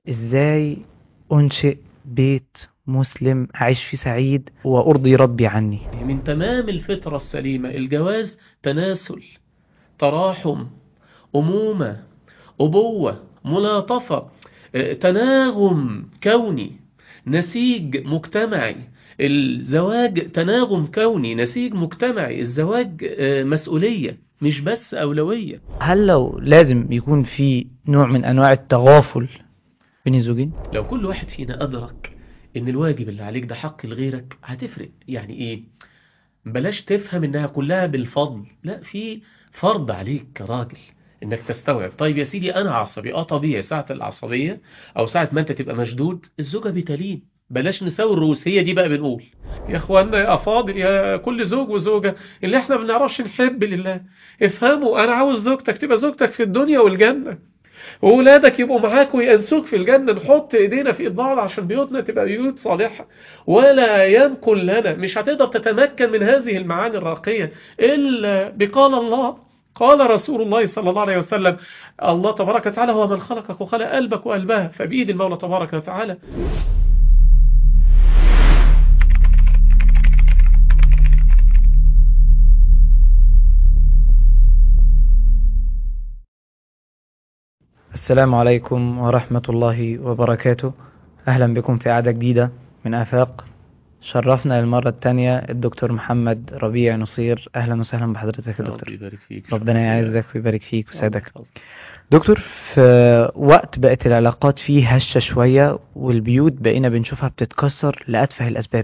ازاي انشئ بيت مسلم اعيش فيه سعيد وارضي ربي عني من تمام الفطرة السليمة الجواز تناسل تراحم أمومة أبوة ملاطفة آه، تناغم كوني نسيج مجتمعي الزواج تناغم كوني نسيج مجتمعي الزواج آه، مسؤولية مش بس أولوية هل لو لازم يكون في نوع من انواع التغافل بين الزوجين لو كل واحد فينا أدرك إن الواجب اللي عليك ده حق لغيرك هتفرق يعني إيه بلاش تفهم إنها كلها بالفضل لا في فرض عليك كراجل إنك تستوعب طيب يا سيدي أنا عصبي أه طبيعي ساعة العصبية أو ساعة ما أنت تبقى مشدود الزوجة بتلين بلاش نساوي الرؤوس هي دي بقى بنقول يا اخوانا يا افاضل يا كل زوج وزوجة اللي احنا ما بنعرفش نحب لله افهموا انا عاوز زوجتك تبقى زوجتك في الدنيا والجنة وولادك يبقوا معاك ويأنسوك في الجنة نحط ايدينا في ايد بعض عشان بيوتنا تبقى بيوت صالحة ولا يمكن لنا مش هتقدر تتمكن من هذه المعاني الراقية إلا بقال الله قال رسول الله صلى الله عليه وسلم الله تبارك وتعالى هو من خلقك وخلق قلبك وقلبها فبإيد المولى تبارك وتعالى السلام عليكم ورحمة الله وبركاته أهلا بكم في عادة جديدة من آفاق شرفنا للمرة التانية الدكتور محمد ربيع نصير أهلا وسهلا بحضرتك يا ربي دكتور يبارك فيك ربنا يعزك ويبارك فيك ويسعدك الله يحفظك. دكتور في وقت بقت العلاقات فيه هشة شوية والبيوت بقينا بنشوفها بتتكسر لأتفه الأسباب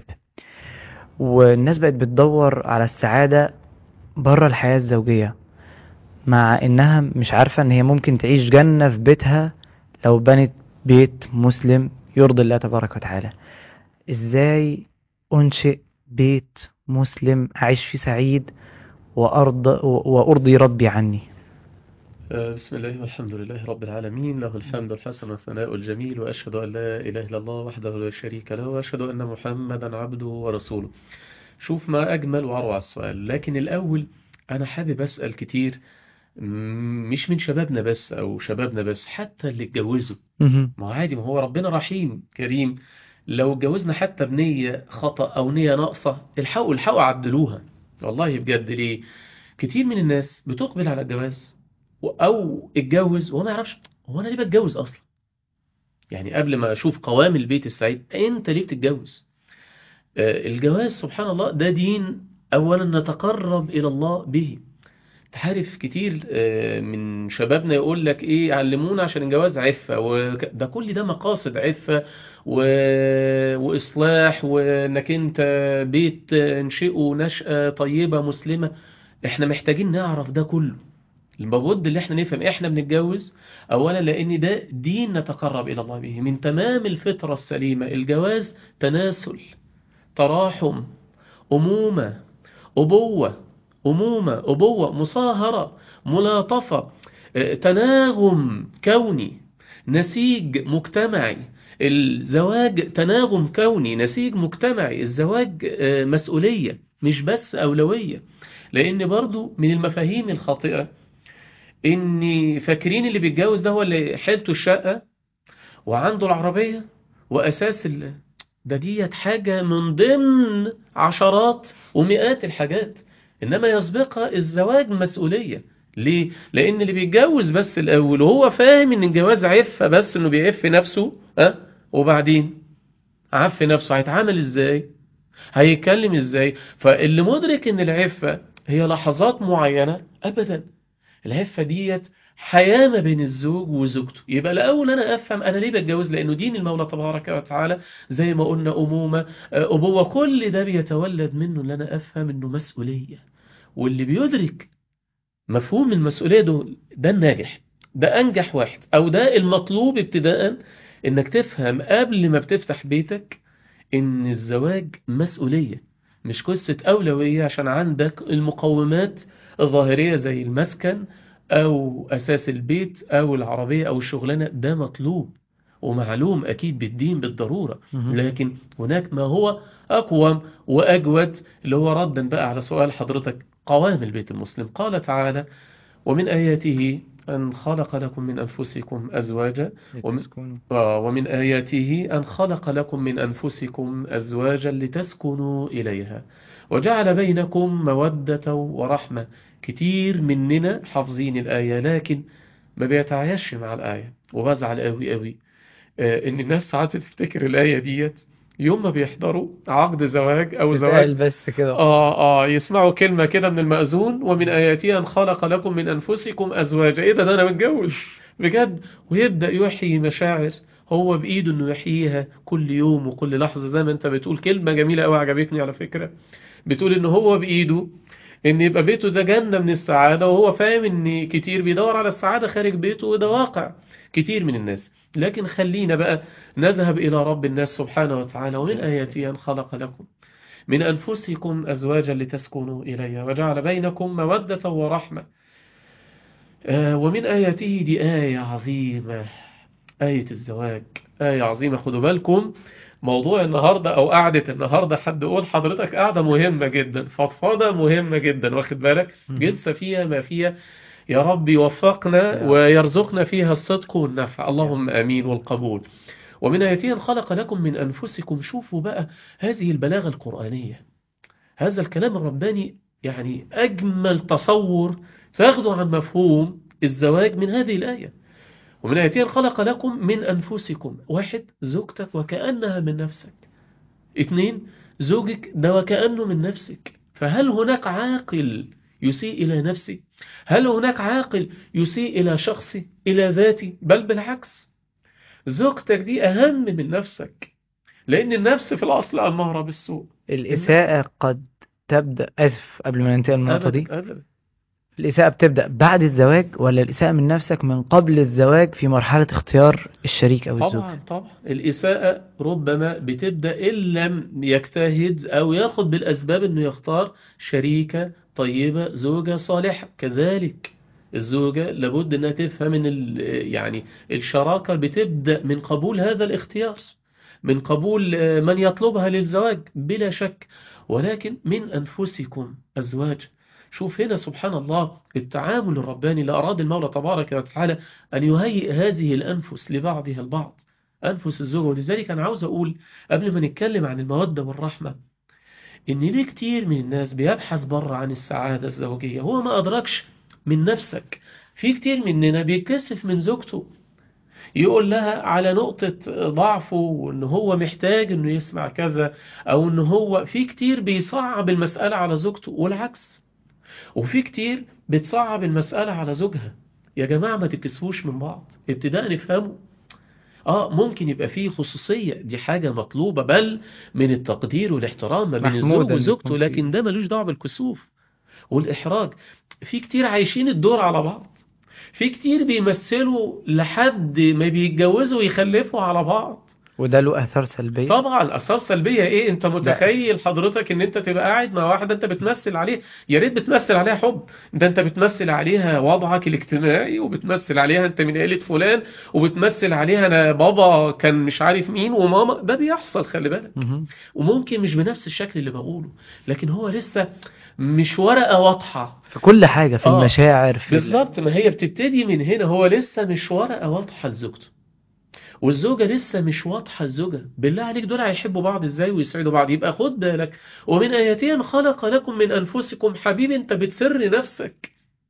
والناس بقت بتدور على السعادة بره الحياة الزوجية مع إنها مش عارفة إن هي ممكن تعيش جنة في بيتها لو بنت بيت مسلم يرضي الله تبارك وتعالى إزاي أنشئ بيت مسلم أعيش فيه سعيد وأرض وأرضي ربي عني آه، بسم الله والحمد لله رب العالمين له الحمد الحسن والثناء الجميل وأشهد أن لا إله إلا الله وحده لا شريك له وأشهد أن محمدا عبده ورسوله شوف ما أجمل وأروع السؤال لكن الأول أنا حابب أسأل كتير م- مش من شبابنا بس أو شبابنا بس حتى اللي اتجوزوا مهم. ما هو عادي ما هو ربنا رحيم كريم لو اتجوزنا حتى بنية خطأ أو نية ناقصة الحقوا الحقوا عدلوها والله بجد ليه كتير من الناس بتقبل على الجواز و- أو اتجوز وما يعرفش هو أنا ليه بتجوز أصلا يعني قبل ما أشوف قوام البيت السعيد أنت ليه بتتجوز آه، الجواز سبحان الله ده دين أولا نتقرب إلى الله به تعرف كتير آه، من شبابنا يقول لك ايه علمونا عشان الجواز عفة وك- ده كل ده مقاصد عفة و... وإصلاح وإنك أنت بيت انشئه نشأة طيبة مسلمة احنا محتاجين نعرف ده كله لابد اللي احنا نفهم احنا بنتجوز اولا لان ده دين نتقرب الى الله به من تمام الفطرة السليمة الجواز تناسل تراحم أمومة أبوة أمومة أبوة مصاهرة ملاطفة آه، تناغم كوني نسيج مجتمعي الزواج تناغم كوني نسيج مجتمعي الزواج آه، مسؤولية مش بس أولوية لأن برضو من المفاهيم الخاطئة إن فاكرين اللي بيتجوز ده هو اللي حيلته الشقة وعنده العربية وأساس ال... ده ديت حاجة من ضمن عشرات ومئات الحاجات إنما يسبقها الزواج مسؤولية ليه؟ لأن اللي بيتجوز بس الأول وهو فاهم إن الجواز عفة بس إنه بيعف نفسه أه؟ وبعدين عف نفسه هيتعامل إزاي؟ هيتكلم إزاي؟ فاللي مدرك إن العفة هي لحظات معينة أبدا العفة ديت حياة ما بين الزوج وزوجته يبقى الأول أنا أفهم أنا ليه بتجوز لأنه دين المولى تبارك وتعالى زي ما قلنا أمومة آه، أبوة كل ده بيتولد منه اللي أنا أفهم إنه مسؤولية واللي بيدرك مفهوم المسؤولية ده ده الناجح ده أنجح واحد أو ده المطلوب ابتداء إنك تفهم قبل ما بتفتح بيتك إن الزواج مسؤولية مش قصة أولوية عشان عندك المقومات الظاهرية زي المسكن أو أساس البيت أو العربية أو الشغلانة ده مطلوب ومعلوم أكيد بالدين بالضرورة مهم. لكن هناك ما هو أقوم وأجود اللي هو ردا بقى على سؤال حضرتك قوام البيت المسلم قال تعالى ومن آياته أن خلق لكم من أنفسكم أزواجا ومن, لتسكنوا آه، ومن آياته أن خلق لكم من أنفسكم أزواجا لتسكنوا إليها وجعل بينكم مودة ورحمة كتير مننا حافظين الآية لكن ما بيتعايش مع الآية وبزعل قوي قوي آه، إن الناس ساعات بتفتكر الآية ديت يوم ما بيحضروا عقد زواج أو زواج بتقال بس كده آه آه يسمعوا كلمة كده من المأذون ومن آياته أن خلق لكم من أنفسكم أزواجا إيه ده ده أنا متجوز بجد ويبدأ يحيي مشاعر هو بإيده إنه يحييها كل يوم وكل لحظة زي ما أنت بتقول كلمة جميلة أوي عجبتني على فكرة بتقول إن هو بإيده إن يبقى بيته ده جنة من السعادة وهو فاهم إن كتير بيدور على السعادة خارج بيته وده واقع كتير من الناس لكن خلينا بقى نذهب إلى رب الناس سبحانه وتعالى ومن آياته أن خلق لكم من أنفسكم أزواجا لتسكنوا إليها وجعل بينكم مودة ورحمة آه، ومن آياته دي آية عظيمة آية الزواج آية عظيمة خدوا بالكم موضوع النهاردة أو قعدة النهاردة حد يقول حضرتك قاعدة مهمة جدا فضفاضة مهمة جدا واخد بالك مهم. جلسة فيها ما فيها يا رب يوفقنا يا. ويرزقنا فيها الصدق والنفع اللهم آمين والقبول ومن آياته أن خلق لكم من أنفسكم شوفوا بقى هذه البلاغة القرآنية هذا الكلام الرباني يعني أجمل تصور تاخده عن مفهوم الزواج من هذه الآية ومن آياته أن خلق لكم من أنفسكم واحد زوجتك وكأنها من نفسك اثنين زوجك ده وكأنه من نفسك فهل هناك عاقل يسيء إلى نفسه هل هناك عاقل يسيء إلى شخصي إلى ذاتي بل بالعكس زوجتك دي أهم من نفسك لأن النفس في الأصل أمارة بالسوء الإساءة قد تبدأ آسف قبل ما ننتقل من النقطة دي أبدا أبدا الإساءة بتبدأ بعد الزواج ولا الإساءة من نفسك من قبل الزواج في مرحلة اختيار الشريك أو الزوج طبعا طبعا الإساءة ربما بتبدأ إن لم يجتهد أو ياخد بالأسباب أنه يختار شريكة طيبة زوجة صالحة كذلك الزوجة لابد أنها تفهم من ال- يعني الشراكة بتبدأ من قبول هذا الاختيار من قبول آه، من يطلبها للزواج بلا شك ولكن من أنفسكم أزواج شوف هنا سبحان الله التعامل الرباني اللي أراد المولى تبارك وتعالى أن يهيئ هذه الأنفس لبعضها البعض أنفس الزوجة ولذلك أنا عاوز أقول قبل ما نتكلم عن المودة والرحمة إن ليه كتير من الناس بيبحث بره عن السعادة الزوجية هو ما أدركش من نفسك في كتير مننا بيكسف من زوجته يقول لها على نقطة ضعفه وإن هو محتاج إنه يسمع كذا أو إن هو في كتير بيصعب المسألة على زوجته والعكس وفي كتير بتصعب المسألة على زوجها يا جماعة ما تكسفوش من بعض ابتداء نفهمه اه ممكن يبقى فيه خصوصية دي حاجة مطلوبة بل من التقدير والاحترام ما بين محمود الزوج إن وزوجته يكون فيه. لكن ده ملوش دعوة بالكسوف والإحراج في كتير عايشين الدور على بعض في كتير بيمثلوا لحد ما بيتجوزوا ويخلفوا على بعض وده له آثار سلبية طبعا اثار سلبيه ايه انت متخيل حضرتك ان انت تبقى قاعد مع واحده انت بتمثل عليه يا ريت بتمثل عليها حب ده انت بتمثل عليها وضعك الاجتماعي وبتمثل عليها انت من عيله فلان وبتمثل عليها انا بابا كان مش عارف مين وماما ده بيحصل خلي بالك مهم. وممكن مش بنفس الشكل اللي بقوله لكن هو لسه مش ورقه واضحه في كل حاجة في آه، المشاعر في ال- بالظبط ما هي بتبتدي من هنا هو لسه مش ورقة واضحة لزوجته والزوجة لسه مش واضحة الزوجة بالله عليك دول هيحبوا بعض ازاي ويسعدوا بعض يبقى خد بالك ومن آياتين خلق لكم من أنفسكم حبيبي انت بتسر نفسك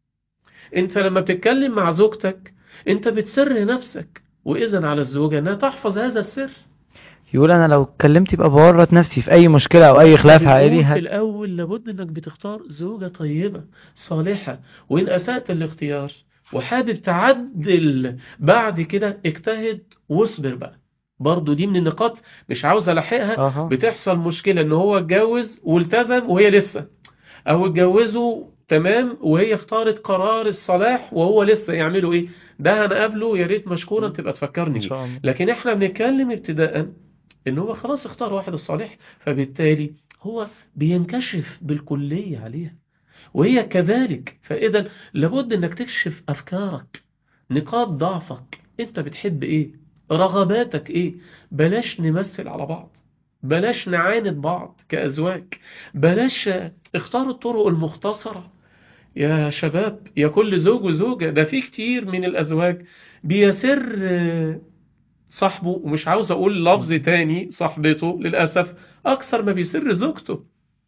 انت لما بتتكلم مع زوجتك انت بتسر نفسك وإذن على الزوجة انها تحفظ هذا السر يقول أنا لو اتكلمت يبقى بورط نفسي في أي مشكلة أو أي خلاف بنقول عائلي في هت- الأول لابد إنك بتختار زوجة طيبة صالحة وإن أسأت الاختيار وحابب تعدل بعد كده اجتهد واصبر بقى برضو دي من النقاط مش عاوز ألحقها أها بتحصل مشكلة إن هو اتجوز والتزم وهي لسه أو اتجوزوا تمام وهي اختارت قرار الصلاح وهو لسه يعملوا إيه ده هنقابله يا ريت مشكورا تبقى تفكرني إن بيه شاء الله لكن احنا بنتكلم ابتداء ان هو خلاص اختار واحد الصالح فبالتالي هو بينكشف بالكلية عليها وهي كذلك فإذا لابد انك تكشف افكارك نقاط ضعفك انت بتحب ايه رغباتك ايه بلاش نمثل على بعض بلاش نعاند بعض كأزواج بلاش اختار الطرق المختصرة يا شباب يا كل زوج وزوجة ده في كتير من الأزواج بيسر آه، صاحبه ومش عاوز أقول لفظ تاني صاحبته للأسف أكثر ما بيسر زوجته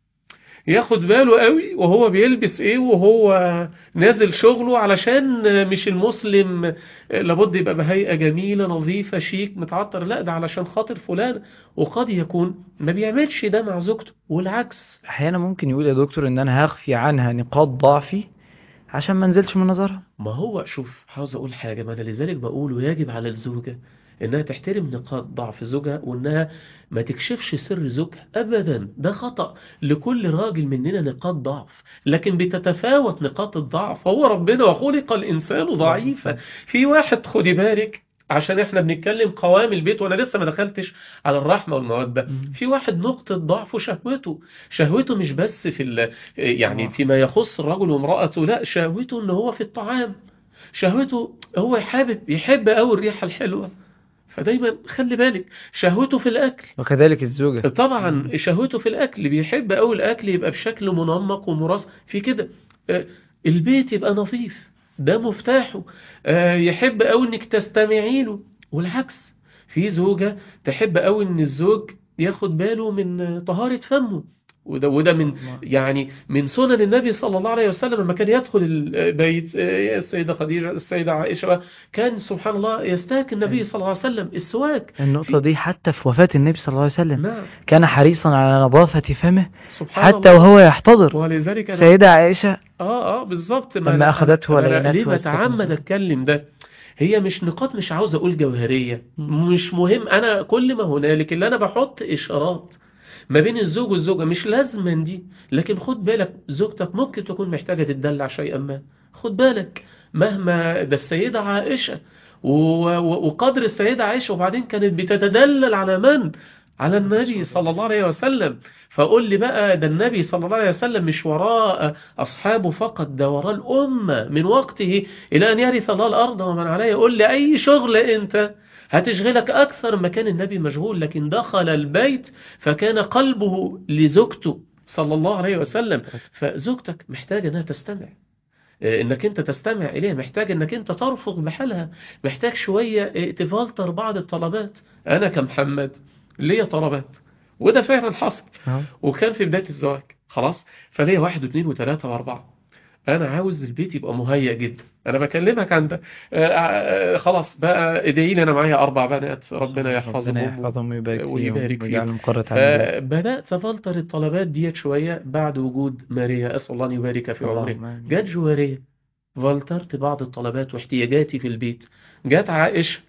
ياخد باله قوي وهو بيلبس ايه وهو نازل شغله علشان مش المسلم لابد يبقى بهيئة جميلة نظيفة شيك متعطر لا ده علشان خاطر فلان وقد يكون ما بيعملش ده مع زوجته والعكس احيانا ممكن يقول يا دكتور ان انا هخفي عنها نقاط ضعفي عشان ما انزلش من نظرها ما هو شوف عاوز اقول حاجة ما انا لذلك بقول ويجب على الزوجة انها تحترم نقاط ضعف زوجها وانها ما تكشفش سر زوجها ابدا ده خطأ لكل راجل مننا نقاط ضعف لكن بتتفاوت نقاط الضعف هو ربنا وخلق الانسان ضعيفا في واحد خدي بالك عشان احنا بنتكلم قوام البيت وانا لسه ما دخلتش على الرحمة والمودة مم. في واحد نقطة ضعفه شهوته شهوته مش بس في ال- يعني آه. فيما يخص الرجل وامرأته لا شهوته ان هو في الطعام شهوته هو حابب يحب قوي الريحة الحلوة فدايما خلي بالك شهوته في الأكل وكذلك الزوجة طبعا شهوته في الأكل بيحب قوي الأكل يبقى بشكل منمق ومراص في كده آه، البيت يبقى نظيف ده مفتاحه آه، يحب قوي انك تستمعي له والعكس في زوجة تحب قوي ان الزوج ياخد باله من آه، طهارة فمه وده وده من يعني من سنن النبي صلى الله عليه وسلم لما كان يدخل البيت آه، السيدة خديجة السيدة عائشة كان سبحان الله يستاك النبي صلى الله عليه وسلم السواك النقطة دي حتى في وفاة النبي صلى الله عليه وسلم نعم كان حريصا على نظافة فمه سبحان حتى الله وهو يحتضر ولذلك أنا سيدة عائشة اه اه بالظبط ما لما أنا- أخذته أنا ولينته ليه واستكنته. بتعمد اتكلم ده هي مش نقاط مش عاوز اقول جوهرية مم. مش مهم انا كل ما هنالك اللي انا بحط اشارات ما بين الزوج والزوجة مش لازما دي لكن خد بالك زوجتك ممكن تكون محتاجة تدلع شيئا ما خد بالك مهما ده السيدة عائشة و- و- وقدر السيدة عائشة وبعدين كانت بتتدلل على من؟ على النبي صلى الله عليه وسلم فقول لي بقى ده النبي صلى الله عليه وسلم مش وراء أصحابه فقط ده وراء الأمة من وقته إلى أن يرث الله الأرض ومن عليها يقول لي أي شغل أنت هتشغلك أكثر ما كان النبي مشغول لكن دخل البيت فكان قلبه لزوجته صلى الله عليه وسلم فزوجتك محتاجة أنها تستمع آه، انك انت تستمع اليها محتاج انك انت ترفض بحالها محتاج شوية آه، تفلتر بعض الطلبات انا كمحمد ليا طلبات وده فعلا حصل آه. وكان في بداية الزواج خلاص فليا واحد واثنين وثلاثة واربعة انا عاوز البيت يبقى مهيأ جدا انا بكلمك عن ده آه، آه، خلاص بقى ادعي لي انا معايا اربع بنات ربنا يحفظهم ربنا يحفظهم ويبارك فيهم ويبارك فيهم. ويجعلهم قرة عين فبدأت أفلتر الطلبات ديت شوية بعد وجود ماريا أسأل الله أن يبارك في عمرها اللهم آمين. جت جوارية فلترت بعض الطلبات واحتياجاتي في البيت جت عائشة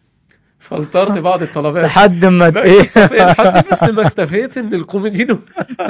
فلترت بعض الطلبات لحد ما ت- بس ايه لحد بس ما اكتفيت ان الكومودينو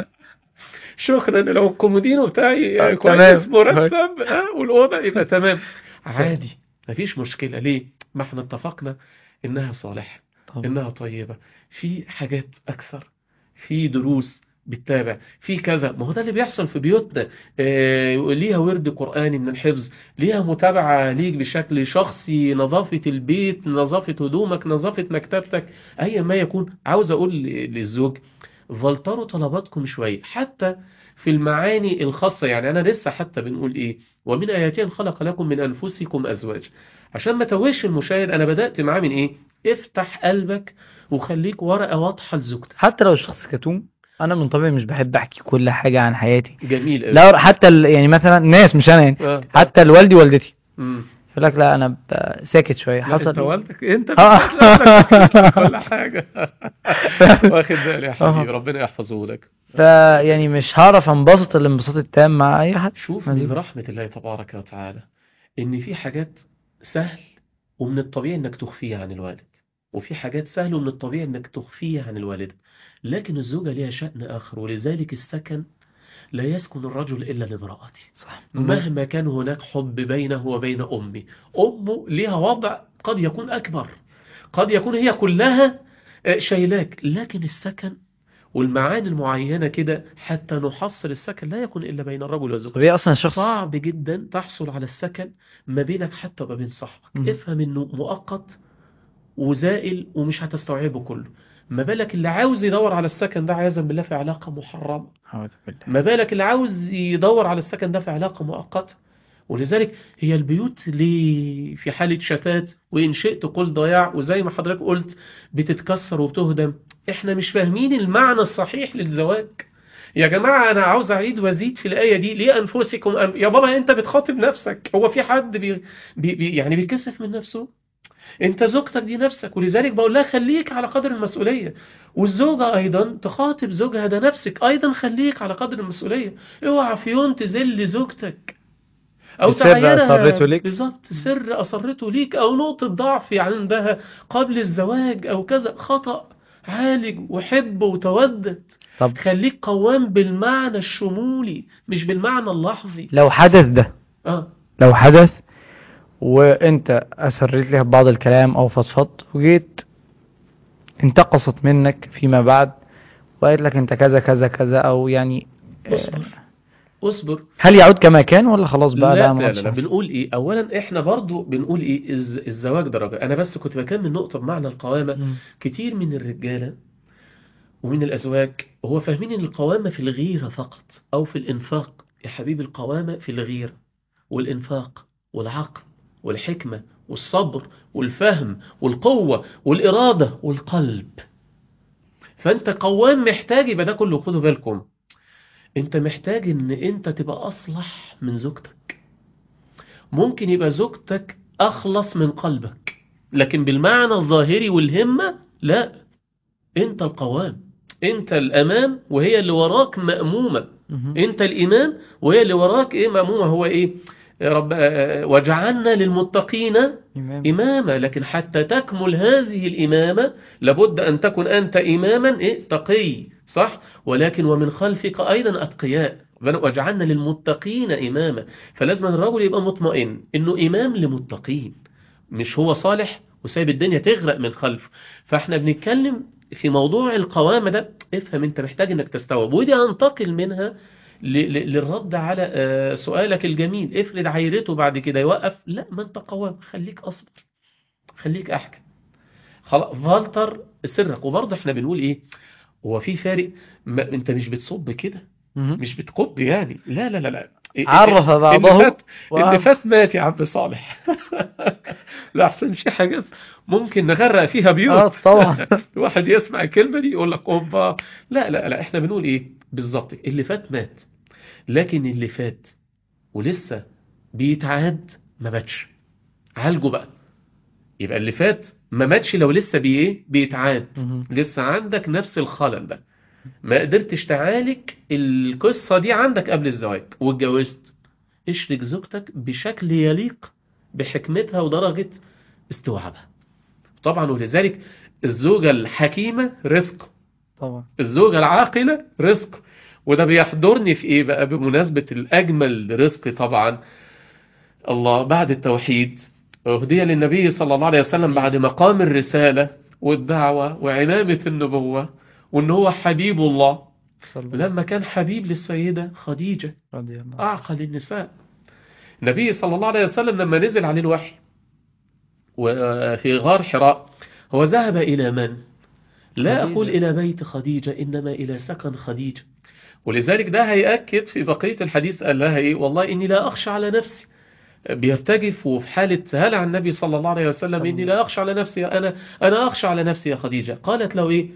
شكرا لو الكومودينو بتاعي آه، كويس تمام. مرتب آه، والأوضة يبقى تمام عادي مفيش مشكلة ليه ما احنا اتفقنا انها صالحة طبعا. إنها طيبة في حاجات أكثر في دروس بتتابع في كذا ما هو ده اللي بيحصل في بيوتنا آه، ليها ورد قرآني من الحفظ ليها متابعة ليك بشكل شخصي نظافة البيت نظافة هدومك نظافة مكتبتك أي ما يكون عاوز أقول ل- للزوج فلتروا طلباتكم شوية حتى في المعاني الخاصة يعني أنا لسه حتى بنقول إيه ومن آياتها أن خلق لكم من أنفسكم أزواج عشان ما توهش المشاهد أنا بدأت معاه من إيه افتح قلبك وخليك ورقة واضحة لزوجتك حتى لو الشخص كتوم انا من طبعي مش بحب احكي كل حاجة عن حياتي جميل قوي لا حتى ال- يعني مثلا ناس مش انا يعني آه. حتى الوالدي والدتي مم. يقول لك لا انا ب- ساكت شوية لا، انت حصل والدك انت آه. بتقول كل حاجة واخد بالي يا حبيبي آه. ربنا يحفظه لك فيعني مش هعرف انبسط الانبساط التام مع اي حد شوف ما دي من بس. رحمة الله تبارك وتعالى ان في حاجات سهل ومن الطبيعي انك تخفيها عن الوالد وفي حاجات سهل ومن الطبيعي انك تخفيها عن الوالد لكن الزوجة ليها شأن آخر ولذلك السكن لا يسكن الرجل إلا لامرأته صح مهما كان هناك حب بينه وبين أمه أمه ليها وضع قد يكون أكبر قد يكون هي كلها آه، شايلاك لكن السكن والمعاني المعينة كده حتى نحصل السكن لا يكون إلا بين الرجل والزوجة طب ايه اصلا الشخص صعب جدا تحصل على السكن ما بينك حتى وما بين صاحبك مم. افهم انه مؤقت وزائل ومش هتستوعبه كله ما بالك اللي عاوز يدور على السكن ده عياذا بالله في علاقة محرمة أعوذ بالله. ما بالك اللي عاوز يدور على السكن ده في علاقة مؤقتة ولذلك هي البيوت ليه في حالة شتات وإن شئت قل ضياع وزي ما حضرتك قلت بتتكسر وبتهدم احنا مش فاهمين المعنى الصحيح للزواج يا جماعة أنا عاوز أعيد وأزيد في الآية دي ليه أنفسكم أم... يا بابا أنت بتخاطب نفسك هو في حد بي... بي... بي... يعني بيكسف من نفسه أنت زوجتك دي نفسك ولذلك بقول لها خليك على قدر المسؤولية والزوجة أيضا تخاطب زوجها ده نفسك أيضا خليك على قدر المسؤولية اوعى في يوم تذل زوجتك أو بسر تعيرها أصرته ليك. بالظبط سر أصرته ليك أو نقطة ضعف عندها قبل الزواج أو كذا خطأ عالج وحب وتودد طب خليك قوام بالمعنى الشمولي مش بالمعنى اللحظي لو حدث ده اه لو حدث وانت اصريت لها ببعض الكلام او فضفضت وجيت انتقصت منك فيما بعد وقالت لك انت كذا كذا كذا او يعني اصبر اصبر هل يعود كما كان ولا خلاص بقى لا لا لا ما لا, عادش لا حصل؟ بنقول ايه اولا احنا برضو بنقول ايه الز- الزواج درجة انا بس كنت بكمل نقطة بمعنى القوامة مم. كتير من الرجالة ومن الازواج هو فاهمين ان القوامة في الغيرة فقط او في الانفاق يا حبيبي القوامة في الغيرة والانفاق والعقل والحكمة والصبر والفهم والقوة والإرادة والقلب فأنت قوام محتاج يبقى ده كله خدوا بالكم أنت محتاج إن أنت تبقى أصلح من زوجتك ممكن يبقى زوجتك أخلص من قلبك لكن بالمعنى الظاهري والهمة لا أنت القوام أنت الأمام وهي اللي وراك مأمومة مهم. أنت الإمام وهي اللي وراك إيه مأمومة هو إيه يا رب آه، وجعلنا للمتقين إمام. إمامة لكن حتى تكمل هذه الإمامة لابد أن تكن أنت إماما إيه؟ تقي صح ولكن ومن خلفك أيضا أتقياء وجعلنا للمتقين إماما فلازم الرجل يبقى مطمئن إنه إمام لمتقين مش هو صالح وسايب الدنيا تغرق من خلفه فاحنا بنتكلم في موضوع القوامة ده افهم انت محتاج انك تستوعب ودي هنتقل منها ل- ل- للرد على آه، سؤالك الجميل افرض عيرته بعد كده يوقف لا ما انت قوام خليك اصبر خليك احكم خلاص فالتر سرك وبرضه احنا بنقول ايه هو في فارق ما انت مش بتصب كده مهم. مش بتقب يعني لا لا لا لا إيه- عرف إيه- بعضه اللي فات وعرف. اللي فات مات يا عم صالح لا احسن في حاجات ممكن نغرق فيها اه بيوت طبعا الواحد يسمع الكلمة دي يقول لك اوبا لا لا لا احنا بنقول ايه بالظبط اللي فات مات لكن اللي فات ولسه بيتعاد ما ماتش عالجه بقى يبقى اللي فات ما ماتش لو لسه بي ايه بيتعاد مهم. لسه عندك نفس الخلل ده ما قدرتش تعالج القصة دي عندك قبل الزواج واتجوزت اشرك زوجتك بشكل يليق بحكمتها ودرجة استوعابها طبعا ولذلك الزوجة الحكيمة رزق طبعا الزوجة العاقلة رزق وده بيحضرني في ايه بقى بمناسبة الأجمل رزق طبعا الله بعد التوحيد أهدي للنبي صلى الله عليه وسلم بعد مقام الرسالة والدعوة وعمامة النبوة وإن هو حبيب الله صلى الله لما كان حبيب للسيدة خديجة رضي الله عنه. أعقل النساء النبي صلى الله عليه وسلم لما نزل عليه الوحي وفي غار حراء هو ذهب إلى من؟ لا خديجة. أقول إلى بيت خديجة إنما إلى سكن خديجة ولذلك ده هيأكد في بقية الحديث قال لها إيه والله إني لا أخشى على نفسي بيرتجف وفي حالة هلع النبي صلى الله عليه وسلم إني لا أخشى على نفسي أنا أنا أخشى على نفسي يا خديجة قالت له إيه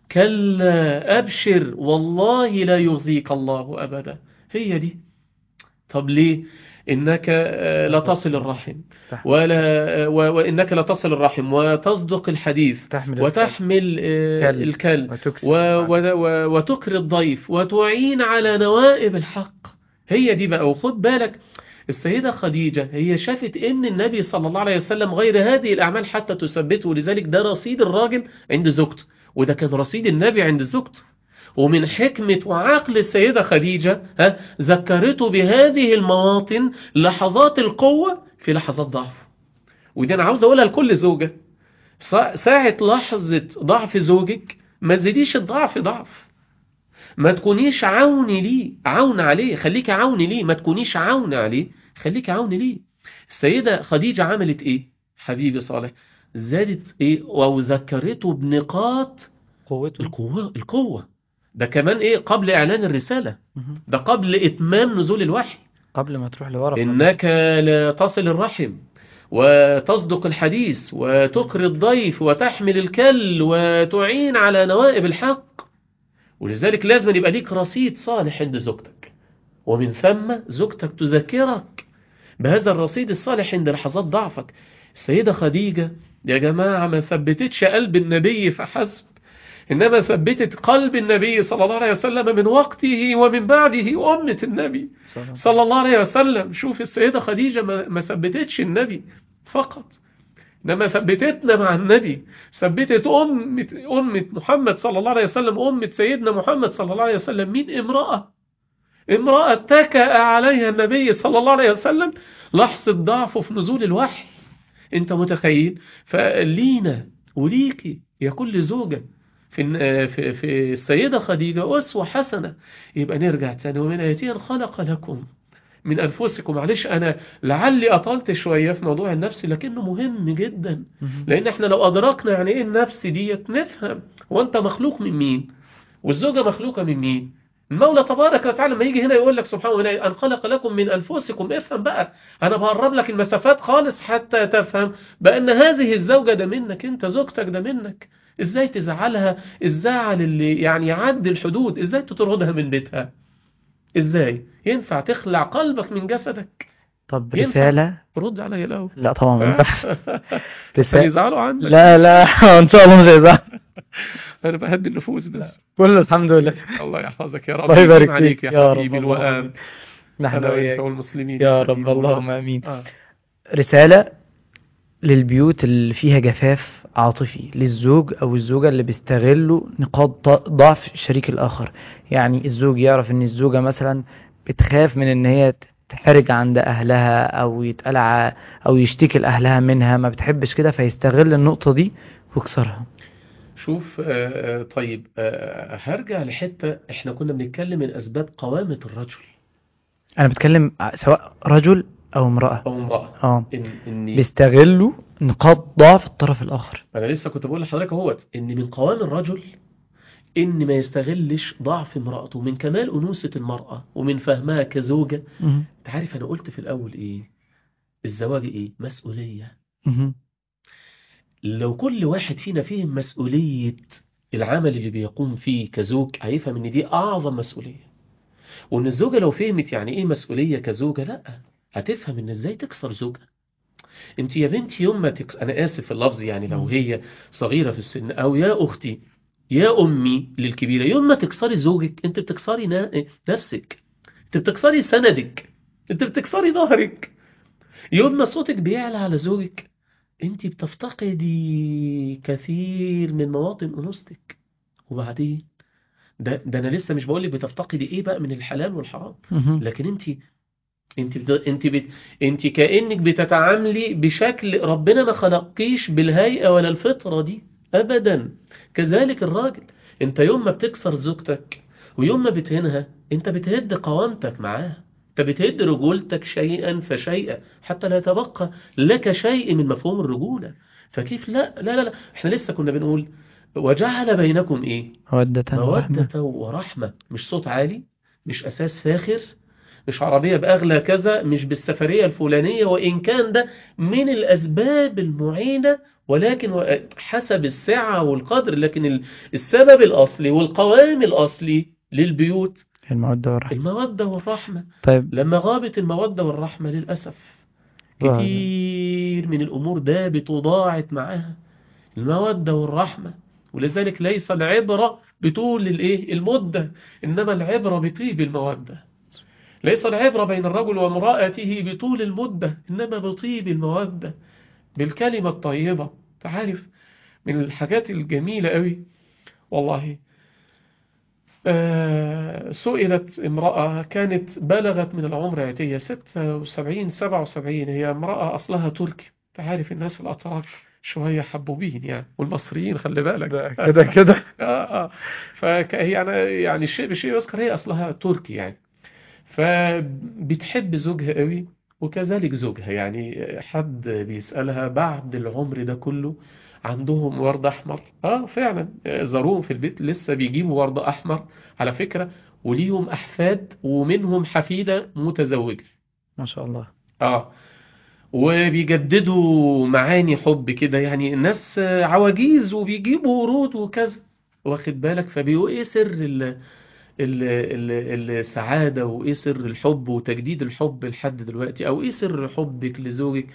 كلا أبشر والله لا يخزيك الله أبدا هي دي طب ليه إنك آه، لا تصل الرحم تحمل. ولا و- وإنك لا تصل الرحم وتصدق الحديث تحمل وتحمل آه، كل. الكل وتكسب و- و- و- وتكري الضيف وتعين على نوائب الحق هي دي بقى وخد بالك السيدة خديجة هي شافت ان النبي صلى الله عليه وسلم غير هذه الأعمال حتى تثبته ولذلك ده رصيد الراجل عند زوجته وده كان رصيد النبي عند زوجته ومن حكمة وعقل السيدة خديجة ها ذكرته بهذه المواطن لحظات القوة في لحظات ضعف ودي أنا عاوز أقولها لكل زوجة سا- ساعة لحظة ضعف زوجك ما تزيديش الضعف ضعف ما تكونيش عوني ليه عون عليه خليك عوني ليه ما تكونيش عون عليه خليك عون ليه السيدة خديجة عملت ايه حبيبي صالح زادت ايه وذكرته بنقاط قوته القوة القوة ده كمان ايه قبل اعلان الرسالة مهم. ده قبل اتمام نزول الوحي قبل ما تروح لورا في إنك لا تصل الرحم وتصدق الحديث وتقري الضيف وتحمل الكل وتعين على نوائب الحق ولذلك لازم يبقى ليك رصيد صالح عند زوجتك ومن ثم زوجتك تذكرك بهذا الرصيد الصالح عند لحظات ضعفك السيدة خديجة يا جماعة ما ثبتتش قلب النبي فحسب إنما ثبتت قلب النبي صلى الله عليه وسلم من وقته ومن بعده أمة النبي صلاة. صلى الله عليه وسلم شوف السيدة خديجة ما ما ثبتتش النبي فقط إنما ثبتتنا مع النبي ثبتت أمة, أمة محمد صلى الله عليه وسلم أمة سيدنا محمد صلى الله عليه وسلم مين امرأة امرأة تكأ عليها النبي صلى الله عليه وسلم لحظة ضعفه في نزول الوحي انت متخيل فلينا وليكي يا كل زوجة في في في السيدة خديجة أسوة حسنة يبقى نرجع تاني ومن آياتي أن خلق لكم من أنفسكم معلش أنا لعلي أطلت شوية في موضوع النفس لكنه مهم جدا مهم. لأن احنا لو أدركنا يعني إيه النفس ديت نفهم وأنت مخلوق من مين والزوجة مخلوقة من مين المولى تبارك وتعالى لما يجي هنا يقول لك سبحانه وتعالى أن خلق لكم من أنفسكم افهم بقى أنا بقرب لك المسافات خالص حتى تفهم بأن هذه الزوجة ده منك أنت زوجتك ده منك إزاي تزعلها الزعل اللي يعني يعدي الحدود إزاي تطردها من بيتها إزاي ينفع تخلع قلبك من جسدك طب ينفع. رسالة رد عليا الأول لا طبعا ما ينفعش. عشان رسالة يزعلوا عنك لا لا ان شاء الله مش هيزعل أنا بهدي النفوس بس كله الحمد لله الله يحفظك يا رب الله يبارك يديم عليك فيك يا يا رب حبيبي اللهم الوئام آمين. نحن أنا وأنت وإياك والمسلمين يا حبيبي رب اللهم والله. امين آه. رسالة للبيوت اللي فيها جفاف عاطفي للزوج او الزوجة اللي بيستغلوا نقاط ض- ضعف الشريك الاخر يعني الزوج يعرف ان الزوجة مثلا بتخاف من ان هي تحرج عند اهلها او يتقال ع- او يشتكي لاهلها منها ما بتحبش كده فيستغل النقطة دي ويكسرها شوف آه، آه، طيب آه، هرجع لحتة احنا كنا بنتكلم من أسباب قوامة الرجل انا بتكلم ع- سواء رجل او امرأة أو امرأة اه إن إني بيستغلوا نقاط ضعف الطرف الاخر أنا لسه كنت بقول لحضرتك اهوت إن من قوام الرجل إن ما يستغلش ضعف امرأته من كمال أنوثة المرأة ومن فهمها كزوجة مهم. أنت عارف أنا قلت في الأول إيه الزواج إيه مسؤولية مهم. لو كل واحد فينا فهم مسؤولية العمل اللي بيقوم فيه كزوج هيفهم ان دي اعظم مسؤولية وان الزوجة لو فهمت يعني ايه مسؤولية كزوجة لا هتفهم ان ازاي تكسر زوجها انت يا بنتي يوم ما تكس... انا اسف في اللفظ يعني لو مم. هي صغيرة في السن او يا اختي يا امي للكبيرة يوم ما تكسري زوجك انت بتكسري نا... نفسك انت بتكسري سندك انت بتكسري ظهرك يوم ما صوتك بيعلى على زوجك انت بتفتقدي كثير من مواطن انوثتك وبعدين ده ده انا لسه مش بقول لك بتفتقدي ايه بقى من الحلال والحرام مهم. لكن انت انت بت... انت بت... انت كانك بتتعاملي بشكل ربنا ما خلقكيش بالهيئه ولا الفطره دي ابدا كذلك الراجل انت يوم ما بتكسر زوجتك ويوم ما بتهينها انت بتهد قوامتك معاها انت بتهد رجولتك شيئا فشيئا حتى لا يتبقى لك شيء من مفهوم الرجوله فكيف لا لا لا, لا. احنا لسه كنا بنقول وجعل بينكم ايه مودة ورحمة مودة ورحمة مش صوت عالي مش أساس فاخر مش عربية بأغلى كذا مش بالسفرية الفلانية وإن كان ده من الأسباب المعينة ولكن و- حسب السعة والقدر لكن ال- السبب الأصلي والقوام الأصلي للبيوت المودة والرحمة المودة والرحمة طيب لما غابت المودة والرحمة للأسف ظاهر. كتير من الأمور دابت وضاعت معاها المودة والرحمة ولذلك ليس العبرة بطول الايه المدة إنما العبرة بطيب المودة ليس العبرة بين الرجل وامرأته بطول المدة إنما بطيب المودة بالكلمة الطيبة تعرف من الحاجات الجميلة قوي والله آه، سئلت امرأة كانت بلغت من العمر عتية 76 77 هي امرأة أصلها تركي تعرف الناس الأتراك شوية حبوبين يعني والمصريين خلي بالك كده كده آه آه فهي يعني يعني الشيء بشيء يذكر هي أصلها تركي يعني فبتحب زوجها قوي وكذلك زوجها يعني حد بيسألها بعد العمر ده كله عندهم ورد أحمر اه فعلا زاروهم في البيت لسه بيجيبوا ورد أحمر على فكرة وليهم أحفاد ومنهم حفيدة متزوجة ما شاء الله اه وبيجددوا معاني حب كده يعني الناس عواجيز وبيجيبوا ورود وكذا واخد بالك فبيقول ايه سر ال ال ال السعادة وايه سر الحب وتجديد الحب لحد دلوقتي او ايه سر حبك لزوجك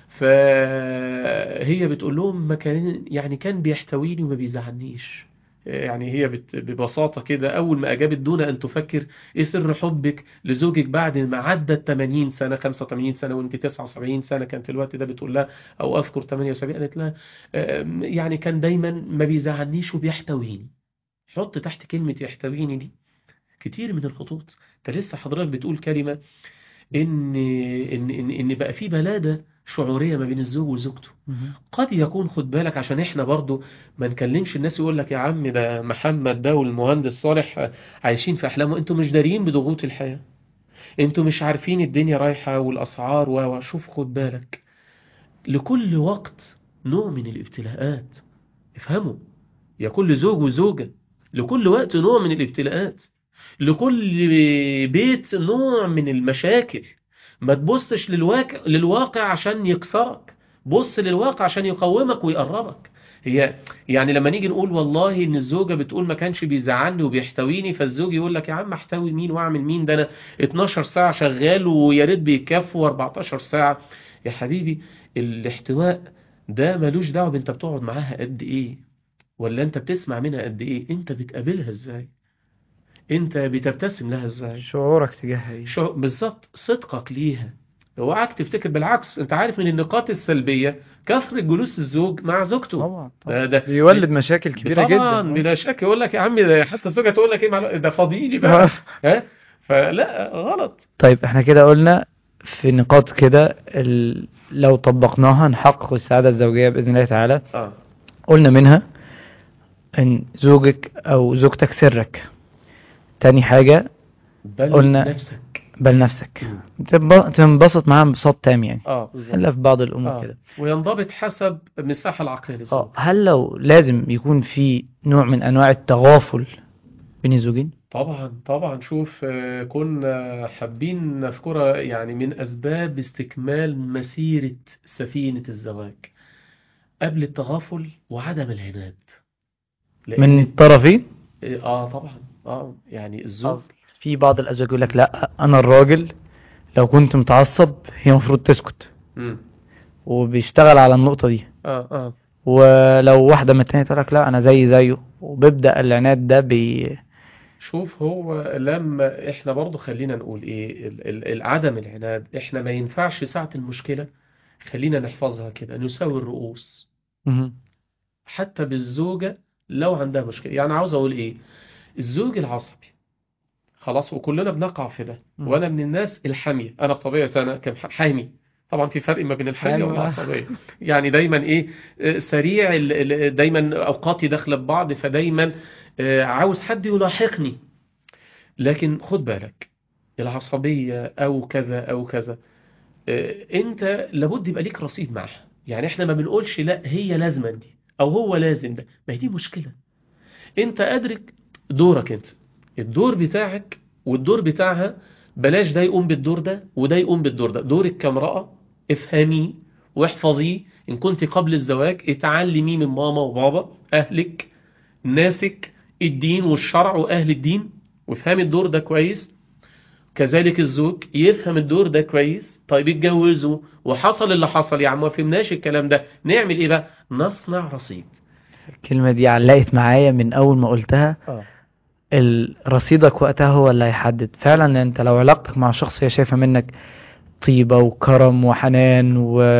فهي بتقول لهم ما كان يعني كان بيحتويني وما بيزعلنيش يعني هي بت- ببساطة كده أول ما أجابت دون أن تفكر إيه سر حبك لزوجك بعد ما عدت 80 سنة 85 سنة وأنت 79 سنة كان في الوقت ده بتقول لها أو أذكر 78 قالت لها آم، يعني كان دايما ما بيزعلنيش وبيحتويني حط تحت كلمة يحتويني دي كتير من الخطوط انت لسه حضرتك بتقول كلمة ان ان ان, إن بقى في بلادة شعورية ما بين الزوج وزوجته مهم. قد يكون خد بالك عشان احنا برضو ما نكلمش الناس يقول لك يا عم ده محمد ده والمهندس صالح عايشين في احلامه انتوا مش دارين بضغوط الحياة انتوا مش عارفين الدنيا رايحة والاسعار و و- شوف خد بالك لكل وقت نوع من الابتلاءات افهموا يا كل زوج وزوجة لكل وقت نوع من الابتلاءات لكل بيت نوع من المشاكل ما تبصش للواقع, للواقع عشان يكسرك بص للواقع عشان يقومك ويقربك هي يعني لما نيجي نقول والله ان الزوجة بتقول ما كانش بيزعلني وبيحتويني فالزوج يقول لك يا عم احتوي مين واعمل مين ده انا 12 ساعة شغال ويا ريت بيكفوا 14 ساعة يا حبيبي الاحتواء ده ملوش دعوة انت بتقعد معاها قد ايه ولا انت بتسمع منها قد ايه انت بتقابلها ازاي انت بتبتسم لها ازاي شعورك تجاهها ايه شو بالظبط صدقك ليها اوعاك تفتكر بالعكس انت عارف من النقاط السلبية كثرة جلوس الزوج مع زوجته طبعا ده طبعا ده بيولد مشاكل كبيرة طبعا جدا بلا شك يقول لك يا عم ده حتى الزوجة تقول لك ايه معلومة ده فاضيلي بقى ها فلا غلط طيب احنا كده قلنا في نقاط كده ال... لو طبقناها نحقق السعادة الزوجية بإذن الله تعالى اه قلنا منها ان زوجك او زوجتك سرك تاني حاجة بل قلنا- نفسك بل نفسك مم. تنب- تنبسط معاها انبساط تام يعني اه بالظبط الا في بعض الامور آه. كده وينضبط حسب المساحة العقلية للزوج اه هل لو لازم يكون في نوع من انواع التغافل بين الزوجين طبعا طبعا شوف آه، كنا حابين نذكرها يعني من أسباب استكمال مسيرة سفينة الزواج قبل التغافل وعدم العناد لأن من الطرفين اه طبعا اه يعني الزوج في بعض الازواج يقول لك لا انا الراجل لو كنت متعصب هي المفروض تسكت مم. وبيشتغل على النقطة دي اه اه ولو واحدة من التانية تقول لك لا انا زي زيه وبيبدأ العناد ده بي شوف هو لما احنا برضو خلينا نقول ايه ال- ال- العدم العناد احنا ما ينفعش ساعة المشكلة خلينا نحفظها كده نساوي الرؤوس مهم. حتى بالزوجة لو عندها مشكلة يعني عاوز أقول إيه الزوج العصبي خلاص وكلنا بنقع في ده مم. وأنا من الناس الحامية أنا بطبيعة أنا كحامي طبعا في فرق ما بين الحامية أيوة. والعصبية يعني دايما إيه آه، سريع ال- ال- دايما أوقاتي داخلة ببعض فدايما آه، عاوز حد يلاحقني لكن خد بالك العصبية أو كذا أو كذا آه، أنت لابد يبقى ليك رصيد معها يعني إحنا ما بنقولش لا هي لازما دي أو هو لازم ده ما هي دي مشكلة أنت أدرك دورك أنت الدور بتاعك والدور بتاعها بلاش ده يقوم بالدور ده وده يقوم بالدور ده دورك كامرأة افهميه واحفظيه إن كنت قبل الزواج اتعلميه من ماما وبابا أهلك ناسك الدين والشرع وأهل الدين وافهمي الدور ده كويس كذلك الزوج يفهم الدور ده كويس طيب اتجوزوا وحصل اللي حصل يا عم ما فهمناش الكلام ده نعمل ايه بقى نصنع رصيد الكلمة دي علقت معايا من اول ما قلتها اه ال- رصيدك وقتها هو اللي هيحدد فعلا انت لو علاقتك مع شخص هي شايفة منك طيبة وكرم وحنان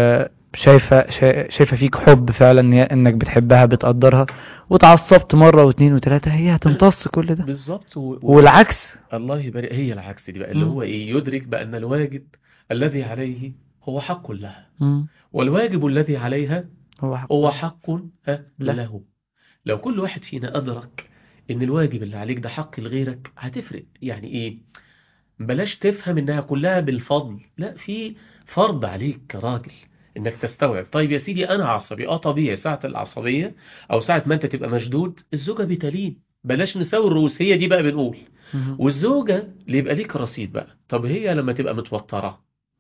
وشايفة شا- شايفة فيك حب فعلا هي- انك بتحبها بتقدرها وتعصبت مرة واثنين وثلاثة هي هتمتص كل ده بالظبط و... و... والعكس الله يبارك هي العكس دي بقى اللي مم. هو ايه يدرك بأن الواجب الذي عليه هو حق لها مم. والواجب الذي عليها هو حق هو حق ها له. له لو كل واحد فينا أدرك إن الواجب اللي عليك ده حق لغيرك هتفرق يعني إيه بلاش تفهم إنها كلها بالفضل لا في فرض عليك كراجل إنك تستوعب طيب يا سيدي أنا عصبي أه طبيعي ساعة العصبية أو ساعة ما أنت تبقى مشدود الزوجة بتلين بلاش نساوي الرؤوس هي دي بقى بنقول مم. والزوجة اللي يبقى ليك رصيد بقى طب هي لما تبقى متوترة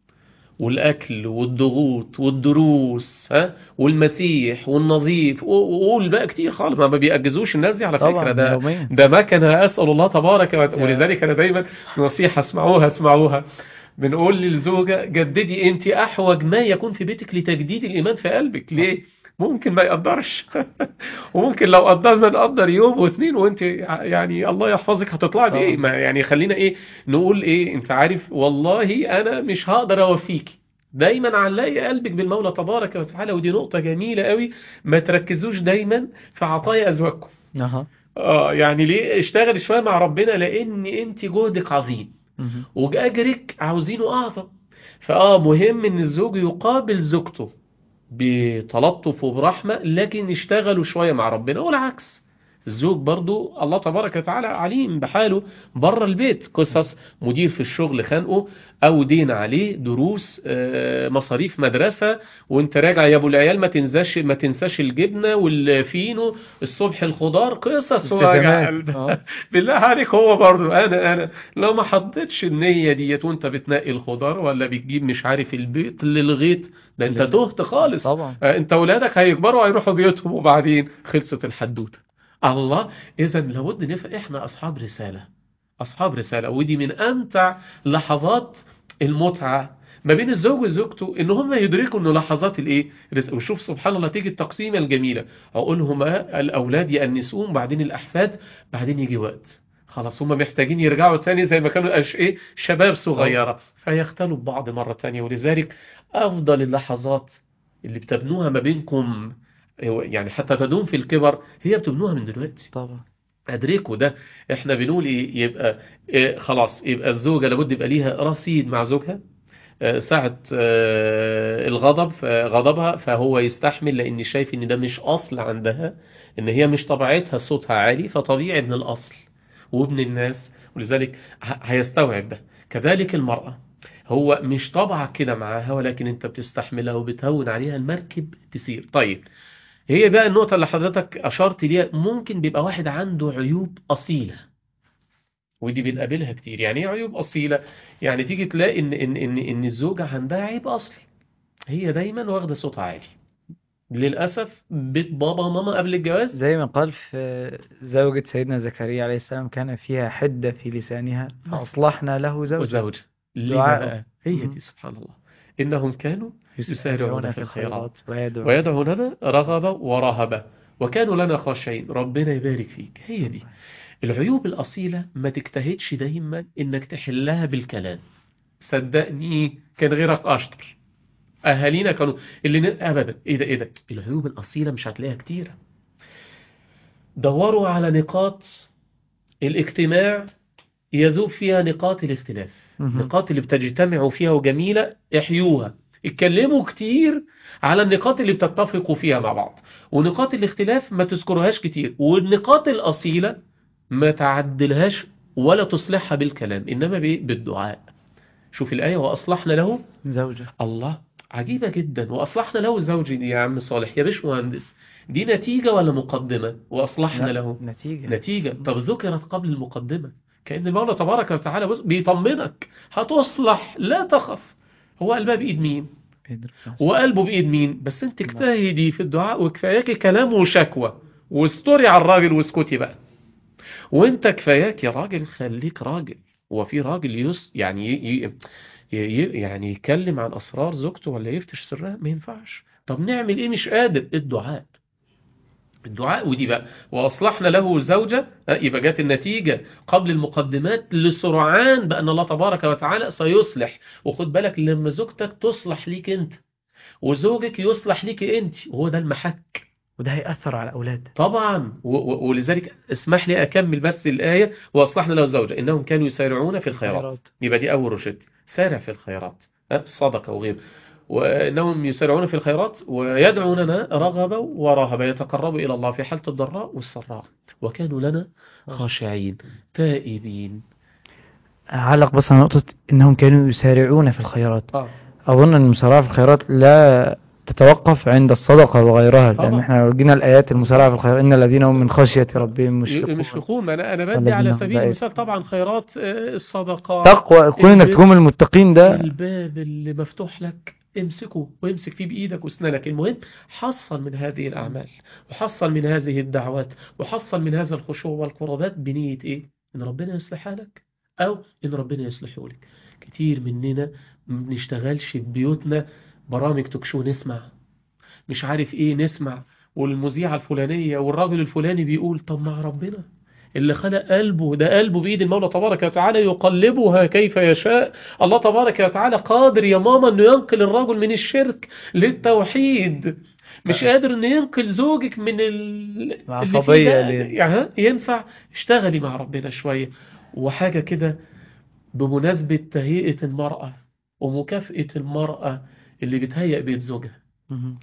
والأكل والضغوط والدروس ها والمسيح والنظيف و- وقول بقى كتير خالص ما ما بيأجزوش الناس دي على فكرة طبعا ده يوميا ده ما كان أسأل الله تبارك وتعالى ولذلك أنا دايما نصيحة اسمعوها اسمعوها بنقول للزوجة جددي أنت أحوج ما يكون في بيتك لتجديد الإيمان في قلبك ليه؟ ممكن ما يقدرش وممكن لو قدرنا نقدر يوم واثنين وانت يعني الله يحفظك هتطلعي بايه طبعا. ما يعني خلينا ايه نقول ايه انت عارف والله انا مش هقدر اوفيكي دايما علقي قلبك بالمولى تبارك وتعالى ودي نقطة جميلة قوي ما تركزوش دايما في عطايا ازواجكم اها اه يعني ليه اشتغل شوية مع ربنا لان انت جهدك عظيم مهم. واجرك عاوزينه اعظم فاه مهم ان الزوج يقابل زوجته بتلطف وبرحمة لكن يشتغلوا شوية مع ربنا والعكس الزوج برضو الله تبارك وتعالى عليم بحاله بره البيت قصص مدير في الشغل خانقه او دين عليه دروس آه، مصاريف مدرسة وانت راجع يا ابو العيال ما تنساش ما تنساش الجبنة والفينو الصبح الخضار قصص وجع التزامات. قلب اه بالله عليك هو برضو انا انا لو ما حطيتش النية ديت وانت بتنقي الخضار ولا بتجيب مش عارف البيت للغيط ده انت لل- تهت خالص طبعا آه، انت اولادك هيكبروا هيروحوا بيوتهم وبعدين خلصت الحدوته الله اذا لابد نفهم احنا اصحاب رساله اصحاب رساله ودي من امتع لحظات المتعه ما بين الزوج وزوجته ان هم يدركوا انه لحظات الايه رس- وشوف سبحان الله تيجي التقسيمه الجميله عقولهما الاولاد يأنسون بعدين الاحفاد بعدين يجي وقت خلاص هم محتاجين يرجعوا تاني زي ما كانوا أش ايه شباب صغيره فيختلوا ببعض مره تانية ولذلك افضل اللحظات اللي بتبنوها ما بينكم يعني حتى تدوم في الكبر هي بتبنوها من دلوقتي طبعا ادركوا ده احنا بنقول ايه يبقى إيه خلاص يبقى الزوجة لابد يبقى ليها رصيد مع زوجها آه، ساعة آه، الغضب ف- غضبها فهو يستحمل لان شايف ان ده مش اصل عندها ان هي مش طبيعتها صوتها عالي فطبيعي ابن الاصل وابن الناس ولذلك ه- هيستوعب ده كذلك المرأة هو مش طبعك كده معاها ولكن انت بتستحملها وبتهون عليها المركب تسير طيب هي بقى النقطة اللي حضرتك أشرت ليها ممكن بيبقى واحد عنده عيوب أصيلة ودي بنقابلها كتير يعني ايه عيوب أصيلة يعني تيجي تلاقي إن إن إن إن الزوجة عندها عيب أصلي هي دايما واخدة صوتها عالي للأسف بيت بابا وماما قبل الجواز زي ما قال في زوجة سيدنا زكريا عليه السلام كان فيها حدة في لسانها فأصلحنا له زوجا وزوجة ليه دعاء. بقى هي مم. دي سبحان الله إنهم كانوا يسارعون في الخيرات ويدعون ويدعوننا رغبا ورهبا وكانوا لنا خاشعين ربنا يبارك فيك هي دي العيوب الأصيلة ما تجتهدش دايما إنك تحلها بالكلام صدقني كان غيرك أشطر أهالينا كانوا اللي ن... أبدا إيه ده إيه ده العيوب الأصيلة مش هتلاقيها كتيرة دوروا على نقاط الاجتماع يذوب فيها نقاط الاختلاف مهم. النقاط اللي بتجتمعوا فيها وجميلة احيوها اتكلموا كتير على النقاط اللي بتتفقوا فيها مع بعض ونقاط الاختلاف ما تذكرهاش كتير والنقاط الأصيلة ما تعدلهاش ولا تصلحها بالكلام إنما بإيه؟ بالدعاء شوف الآية وأصلحنا له زوجة الله عجيبة جدا وأصلحنا له زوجي دي يا عم صالح يا باش مهندس دي نتيجة ولا مقدمة وأصلحنا لا، له نتيجة نتيجة طب ذكرت قبل المقدمة كأن المولى تبارك وتعالى بص بيطمنك هتصلح لا تخف هو قلبها بإيد مين بيدرك. وقلبه بإيد مين بس انت اجتهدي في الدعاء وكفاياكي كلام وشكوى واستوري على الراجل واسكتي بقى وانت كفاياك يا راجل خليك راجل وفي راجل يس يعني ي... ي... ي... يعني يتكلم عن أسرار زوجته ولا يفتش سرها ما ينفعش طب نعمل ايه مش قادر الدعاء الدعاء ودي بقى وأصلحنا له زوجة ها، يبقى جت النتيجة قبل المقدمات لسرعان بأن الله تبارك وتعالى سيصلح وخد بالك لما زوجتك تصلح ليك انت وزوجك يصلح ليك انت وهو ده المحك وده هيأثر على الأولاد طبعا و- و- ولذلك اسمح لي أكمل بس الآية وأصلحنا له زوجة إنهم كانوا يسارعون في الخيرات خيرات. يبقى دي أول رشد سارع في الخيرات ها، الصدقة وغيره وإنهم يسارعون في الخيرات ويدعوننا رغبا ورهبا يتقربوا إلى الله في حالة الضراء والسراء وكانوا لنا خاشعين تائبين أعلق بس على نقطة إنهم كانوا يسارعون في الخيرات آه. أظن أن المسارعة في الخيرات لا تتوقف عند الصدقة وغيرها لأن طبعا. احنا لو جينا الآيات المسارعة في الخير إن الذين هم من خشية ربهم مشفقون مشفقون انا انا بدي والذين على هم سبيل بائس. المثال طبعا خيرات آه، الصدقات تقوى كون انك البر. تكون من المتقين ده الباب اللي مفتوح لك امسكه وامسك فيه بإيدك واسنانك المهم حصل من هذه الأعمال وحصل من هذه الدعوات وحصل من هذا الخشوع والقربات بنية إيه؟ إن ربنا يصلح حالك أو إن ربنا يصلحه لك كتير مننا ما بنشتغلش في بيوتنا برامج تكشو نسمع مش عارف إيه نسمع والمذيعة الفلانية والراجل الفلاني بيقول طب مع ربنا اللي خلق قلبه ده قلبه بإيد المولى تبارك وتعالى يقلبها كيف يشاء الله تبارك وتعالى قادر يا ماما انه ينقل الرجل من الشرك للتوحيد مش طيب. قادر انه ينقل زوجك من ال... اللي فيه العصبية ده. ليه؟ يعني ها؟ ينفع اشتغلي مع ربنا شوية وحاجة كده بمناسبة تهيئة المرأة ومكافأة المرأة اللي بتهيئ بيت زوجها مهم.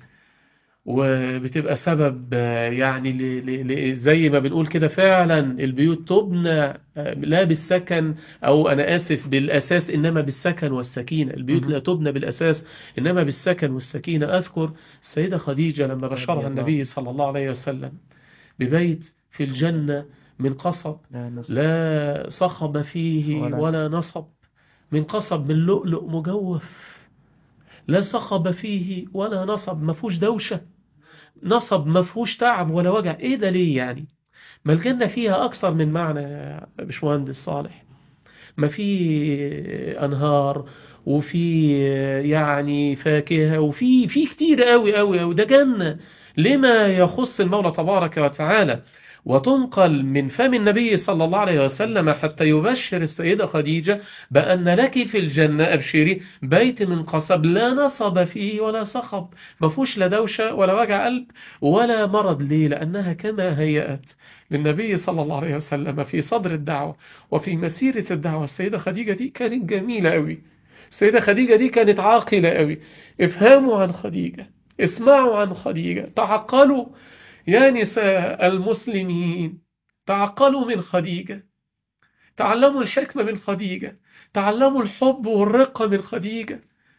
وبتبقى سبب آه، يعني ل- ل- ل- زي ما بنقول كده فعلا البيوت تبنى آه، لا بالسكن أو أنا آسف بالأساس إنما بالسكن والسكينة البيوت مهم. لا تبنى بالأساس إنما بالسكن والسكينة أذكر السيدة خديجة لما بشرها الله. النبي صلى الله عليه وسلم ببيت في الجنة من قصب لا نص- لا صخب فيه ولا ولا نصب من قصب من لؤلؤ مجوف لا صخب فيه ولا نصب ما فيهوش دوشة نصب ما فيهوش تعب ولا وجع ايه ده ليه يعني ما الجنة فيها أكثر من معنى يا باشمهندس صالح ما في أنهار وفي يعني فاكهة وفي في كتير قوي قوي قوي ده جنة لما يخص المولى تبارك وتعالى وتنقل من فم النبي صلى الله عليه وسلم حتى يبشر السيدة خديجة بأن لك في الجنة أبشري بيت من قصب لا نصب فيه ولا صخب ما فيهوش لا دوشة ولا وجع قلب ولا مرض ليه لأنها كما هيأت للنبي صلى الله عليه وسلم في صدر الدعوة وفي مسيرة الدعوة السيدة خديجة دي كانت جميلة قوي السيدة خديجة دي كانت عاقلة قوي افهموا عن خديجة اسمعوا عن خديجة تعقلوا يا نساء المسلمين تعقلوا من خديجة تعلموا الحكمة من خديجة تعلموا الحب والرقة من خديجة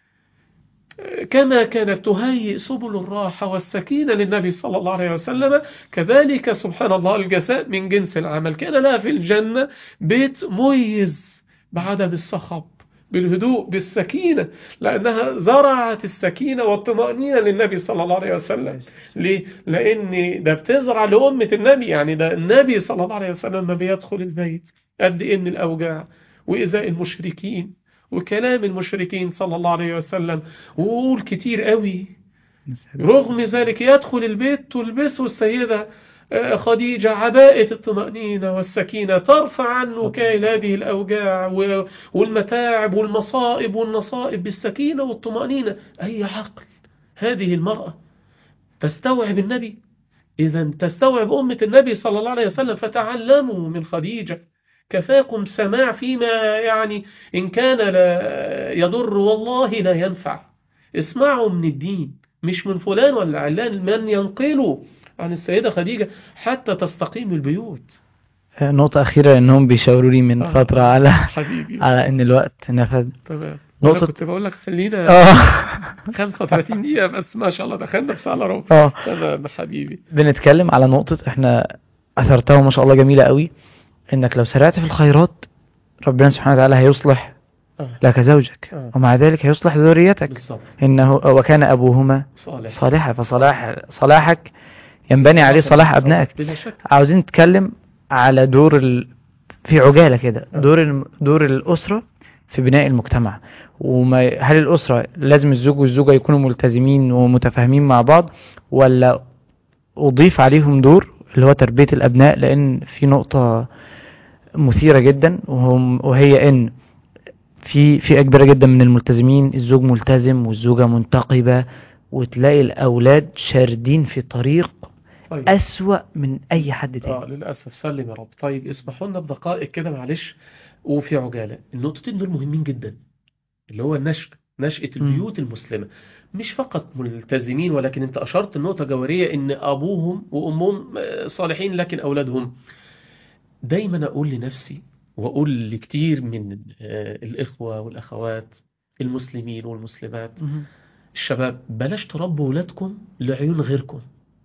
كما كانت تهيئ سبل الراحة والسكينة للنبي صلى الله عليه وسلم كذلك سبحان الله الجزاء من جنس العمل كان لها في الجنة بيت ميز بعدم الصخب بالهدوء بالسكينة لأنها زرعت السكينة والطمأنينة للنبي صلى الله عليه وسلم ليه؟ لأن ده بتزرع لأمة النبي يعني ده النبي صلى الله عليه وسلم ما بيدخل البيت قد إيه من الأوجاع وإزاء المشركين وكلام المشركين صلى الله عليه وسلم وقول كتير قوي رغم ذلك يدخل البيت تلبسه السيدة آه، خديجة عباءة الطمأنينة والسكينة ترفع عنه كائن هذه الأوجاع و- والمتاعب والمصائب والنصائب بالسكينة والطمأنينة أي عقل هذه المرأة تستوعب النبي إذا تستوعب أمة النبي صلى الله عليه وسلم فتعلموا من خديجة كفاكم سماع فيما يعني إن كان لا يضر والله لا ينفع اسمعوا من الدين مش من فلان ولا علان من ينقلوا عن السيدة خديجة حتى تستقيم البيوت نقطة أخيرة إنهم بيشاوروا لي من آه. فترة على حبيبي على إن الوقت نفذ تمام نقطة- أنا كنت بقول لك خلينا اه 35 دقيقة بس ما شاء الله دخلنا في ساعة إلا ربع اه تمام حبيبي بنتكلم على نقطة احنا أثرتها ما شاء الله جميلة قوي إنك لو سرعت في الخيرات ربنا سبحانه وتعالى هيصلح آه. لك زوجك آه. ومع ذلك هيصلح ذريتك بالظبط إنه وكان أبوهما صالح صالحا فصلاح صلاحك ينبني عليه صلاح أبنائك بلا شك عاوزين نتكلم على دور ال... في عجالة كده آه. دور الم... دور الأسرة في بناء المجتمع وما هل الأسرة لازم الزوج والزوجة يكونوا ملتزمين ومتفاهمين مع بعض ولا أضيف عليهم دور اللي هو تربية الأبناء لأن في نقطة مثيرة جدا وهم وهي إن في فئة كبيرة جدا من الملتزمين الزوج ملتزم والزوجة منتقبة وتلاقي الأولاد شاردين في طريق طيب أسوأ من أي حد اه تاني للأسف سلم يا رب طيب اسمحوا لنا بدقائق كده معلش وفي عجالة النقطتين دول مهمين جدا اللي هو النشأ نشأة البيوت المسلمة مش فقط ملتزمين ولكن انت أشرت النقطة جوهرية ان أبوهم وأمهم آه، صالحين لكن أولادهم دايما أقول لنفسي وأقول لكتير من آه، الإخوة والأخوات المسلمين والمسلمات الشباب بلاش تربوا ولادكم لعيون غيركم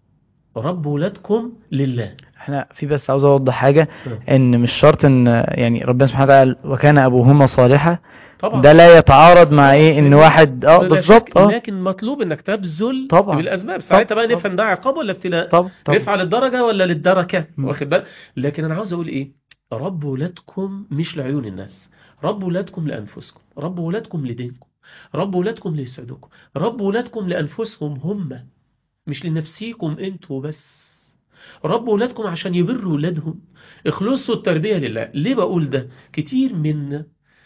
ربوا ولادكم لله احنا في بس عاوز اوضح حاجة آه. ان مش شرط ان يعني ربنا سبحانه وتعالى قال وكان ابوهما صالحا طبعا ده لا يتعارض مع ايه ان سيدنا- واحد اه بلا بالظبط شك، اه لكن مطلوب انك تبذل طبعا. بالاسباب ساعتها بقى طبعا. نفهم ده عقاب ولا ابتلاء طب طب رفع للدرجة ولا للدركة مم. واخد بالك لكن انا عاوز اقول ايه ربوا ولادكم مش لعيون الناس ربوا ولادكم لانفسكم ربوا ولادكم لدينكم ربوا ولادكم ليسعدوكم ربوا ولادكم لانفسهم هم مش لنفسيكم انتوا بس ربوا ولادكم عشان يبروا ولادهم اخلصوا التربية لله ليه بقول ده كتير من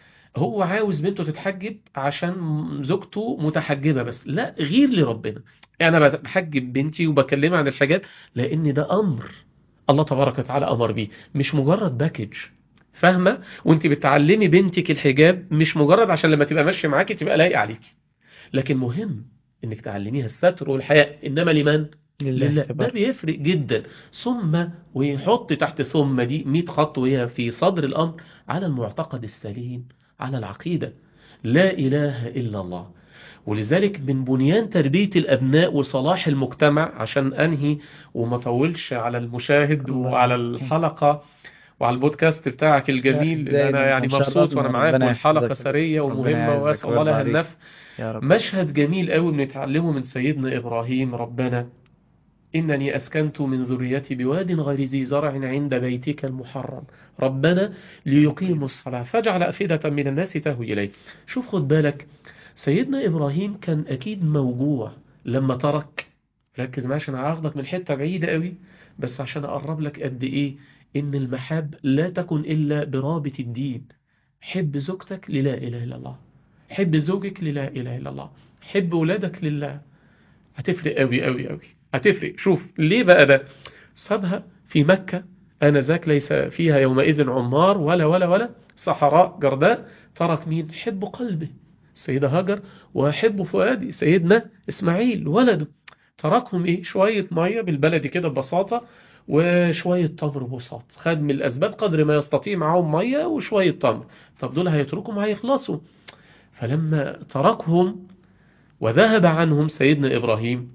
هو عاوز بنته تتحجب عشان زوجته متحجبة بس لا غير لربنا يعني انا بحجب بنتي وبكلمها عن الحاجات لان ده امر الله تبارك وتعالى امر بيه مش مجرد باكج فاهمه وانت بتعلمي بنتك الحجاب مش مجرد عشان لما تبقى ماشيه معاكي تبقى لايقه عليكي لكن مهم انك تعلميها الستر والحياء انما لمن لله ده تبارك. بيفرق جدا ثم ويحط تحت ثم دي 100 خط وهي في صدر الامر على المعتقد السليم على العقيده لا اله الا الله ولذلك من بنيان تربية الأبناء وصلاح المجتمع عشان أنهي وما طولش على المشاهد الله وعلى يبارك. الحلقة وعلى البودكاست بتاعك الجميل لا، اللي أنا إزاي يعني ده؟ مبسوط مشرفنا، وأنا معاك ربنا والحلقة يحفظك. ثرية ربنا ومهمة يعزك وأسأل الله ويرضى لها عليك. النفع يا رب مشهد جميل قوي بنتعلمه من سيدنا إبراهيم ربنا إنني أسكنت من ذريتي بواد غير ذي زرع عند بيتك المحرم ربنا ليقيموا الصلاة فاجعل أفئدة من الناس تهوي إليه شوف خد بالك سيدنا إبراهيم كان أكيد موجوع لما ترك ركز معايا عشان هاخدك من حتة بعيدة قوي بس عشان أقرب لك قد إيه إن المحاب لا تكن إلا برابط الدين حب زوجتك للا إله إلا الله حب زوجك للا إله إلا الله حب ولادك لله هتفرق قوي قوي قوي هتفرق شوف ليه بقى ده سابها في مكة آنذاك ليس فيها يومئذ عمار ولا ولا ولا صحراء جرداء ترك مين حب قلبه السيدة هاجر وحب فؤادي سيدنا إسماعيل ولده تركهم إيه شوية مية بالبلدي كده ببساطة وشوية تمر بساط خد من الأسباب قدر ما يستطيع معاهم مية وشوية تمر طب دول هيتركهم هيخلصوا فلما تركهم وذهب عنهم سيدنا إبراهيم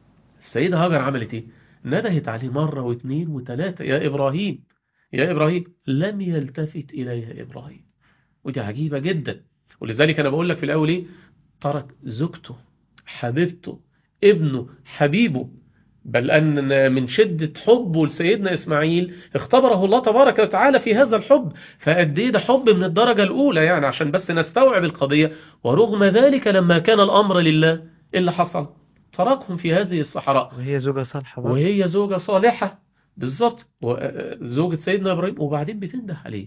السيدة هاجر عملت إيه ندهت عليه مرة واثنين وثلاثة يا إبراهيم يا إبراهيم لم يلتفت إليها إبراهيم ودي عجيبة جدا ولذلك أنا بقول لك في الأول إيه ترك زوجته حبيبته ابنه حبيبه بل أن من شدة حبه لسيدنا إسماعيل اختبره الله تبارك وتعالى في هذا الحب فقد ايه ده حب من الدرجة الأولى يعني عشان بس نستوعب القضية ورغم ذلك لما كان الأمر لله إيه اللي حصل تركهم في هذه الصحراء وهي زوجة صالحة برضه. وهي زوجة صالحة بالظبط و- زوجة سيدنا إبراهيم وبعدين بتنده عليه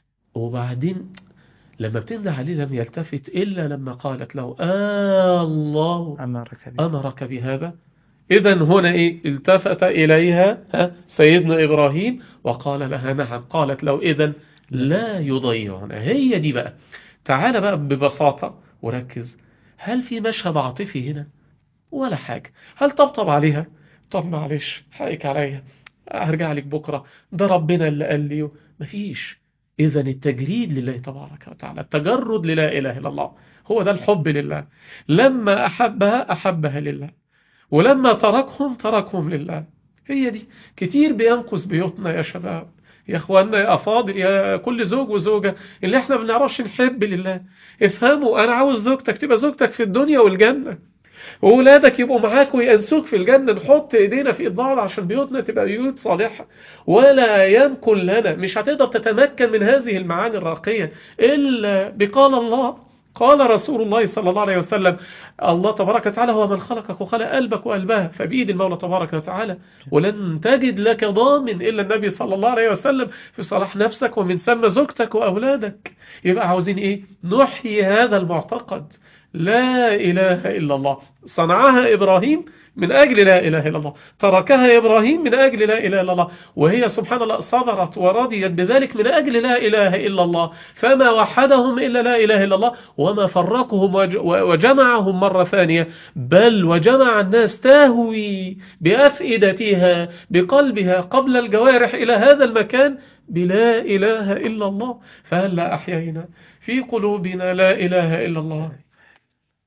وبعدين لما بتنده عليه لم يلتفت إلا لما قالت له آه الله أمرك به أمرك بهذا إذا هنا إيه التفت إليها ها سيدنا إبراهيم وقال لها نعم قالت له إذا لا يضيعنا هي دي بقى تعال بقى ببساطة وركز هل في مشهد عاطفي هنا ولا حاجة هل طبطب عليها طب معلش حقك عليا هرجع لك بكرة ده ربنا اللي قال لي مفيش إذا التجريد لله تبارك وتعالى التجرد للا إله إلا الله هو ده الحب لله لما أحبها أحبها لله ولما تركهم تركهم لله هي دي كتير بينقص بيوتنا يا شباب يا اخوانا يا افاضل يا كل زوج وزوجة اللي احنا ما بنعرفش نحب لله افهموا انا عاوز زوجتك تبقى زوجتك في الدنيا والجنة وولادك يبقوا معاك ويأنسوك في الجنة نحط ايدينا في ايد بعض عشان بيوتنا تبقى بيوت صالحة ولا يمكن لنا مش هتقدر تتمكن من هذه المعاني الراقية إلا بقال الله قال رسول الله صلى الله عليه وسلم الله تبارك وتعالى هو من خلقك وخلق قلبك وقلبها فبيد المولى تبارك وتعالى ولن تجد لك ضامن إلا النبي صلى الله عليه وسلم في صلاح نفسك ومن ثم زوجتك وأولادك يبقى عاوزين إيه نحيي هذا المعتقد لا إله إلا الله صنعها إبراهيم من أجل لا إله إلا الله تركها إبراهيم من أجل لا إله إلا الله وهي سبحان الله صبرت ورضيت بذلك من أجل لا إله إلا الله فما وحدهم إلا لا إله إلا الله وما فرقهم وج- وجمعهم مرة ثانية بل وجمع الناس تهوي بأفئدتها بقلبها قبل الجوارح إلى هذا المكان بلا إله إلا الله فهل لا أحيينا في قلوبنا لا إله إلا الله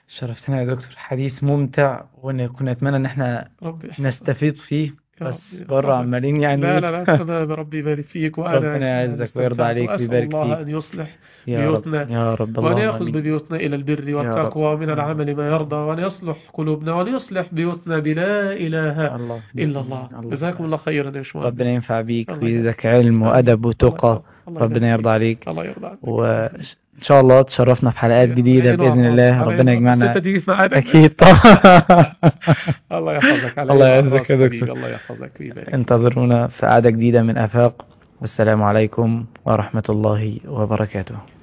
شرفتنا يا دكتور حديث ممتع وكنا نتمنى ان احنا ربي يحفظك نستفيد فيه يا بس ربي بره يحفظك. عمالين يعني لا لا لا تمام ربي يبارك فيك وأنا ربنا يعزك استمتعت ويرضى عليك وأسأل ويبارك الله فيك. أن يصلح يا رب بيوتنا يا رب وأن اللهم يأخذ آمين. ببيوتنا إلى البر والتقوى من العمل ما يرضى وأن يصلح قلوبنا وأن يصلح بيوتنا بلا إله الله إلا الله جزاكم الله خيرا يا باشمهندس ربنا ينفع بيك الله ويزيدك علم وأدب وتقى الله ربنا يبارك يرضى عليك فيك. الله يرضى عنك وإن شاء الله تشرفنا في حلقات جديدة علينا بإذن وعلى الله راسي. ربنا علينا. بس يجمعنا أنت تيجي في ميعادك أكيد طبعا الله يحفظك علينا الله وعلى يعزك راسي يا حبيبي. دكتور. الله يحفظك ويبارك انتظرونا في قعدة جديدة من آفاق والسلام عليكم ورحمة الله وبركاته